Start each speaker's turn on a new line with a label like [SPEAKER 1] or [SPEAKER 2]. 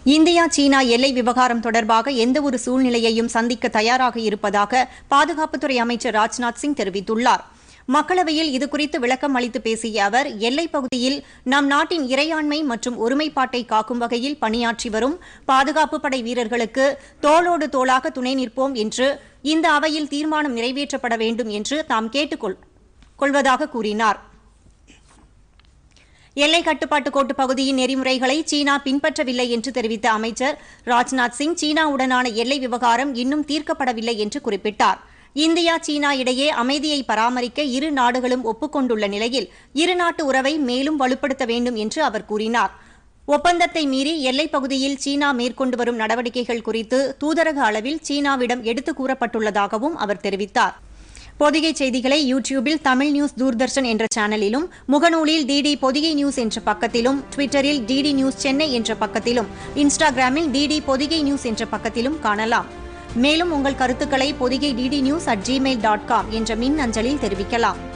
[SPEAKER 1] India சீனா எல்லை விவகாரம் தொடர்பாக எந்தவொரு சூழ்நிலையையும் சந்திக்க தயாராக இருப்பதாக பாதுகாப்புத்துறை அமைச்சர் ராஜ்நாத் சிங் தெரிவித்துள்ளார் மக்களவையில் இதுகுறித்து விளக்கம் அளித்து பேசிய அவர் எல்லைப் பகுதியில் நம் நாட்டின் இறையாண்மை மற்றும் ஒருமைப்பாட்டை காக்கும் வகையில் பணியாற்றி வரும் பாதுகாப்பு படை வீரர்களுக்கு தோளோடு தோளாக துணை நிற்போம் என்று இந்த அவையில் தீர்மானம் நிறைவேற்றப்பட வேண்டும் என்று தாம் கேட்டுக் கொள்வதாக கூறினார் எல்லை கட்டுப்பாட்டு கோட்டு பகுதியின் நெறிமுறைகளை சீனா பின்பற்றவில்லை என்று தெரிவித்த அமைச்சர் ராஜ்நாத் சிங் சீனாவுடனான எல்லை விவகாரம் இன்னும் தீர்க்கப்படவில்லை என்று குறிப்பிட்டார் இந்தியா சீனா இடையே அமைதியை பராமரிக்க இரு நாடுகளும் ஒப்புக்கொண்டுள்ள நிலையில் இரு நாட்டு உறவை மேலும் வலுப்படுத்த வேண்டும் என்று அவர் கூறினார் ஒப்பந்தத்தை மீறி எல்லைப் பகுதியில் சீனா மேற்கொண்டு வரும் நடவடிக்கைகள் குறித்து தூதரக அளவில் சீனாவிடம் எடுத்துக் கூறப்பட்டுள்ளதாகவும் அவர் தெரிவித்தார் பொதிகை செய்திகளை யூடியூபில் தமிழ் நியூஸ் தூர்தர்ஷன் என்ற சேனலிலும் முகநூலில் டிடி பொதிகை நியூஸ் என்ற பக்கத்திலும் ட்விட்டரில் டிடி நியூஸ் சென்னை என்ற பக்கத்திலும் இன்ஸ்டாகிராமில் டிடி பொதிகை நியூஸ் என்ற பக்கத்திலும் காணலாம் மேலும் உங்கள் கருத்துக்களை Podhigai DD News at Gmail dot com என்ற மின் அஞ்சலில் தெரிவிக்கலாம்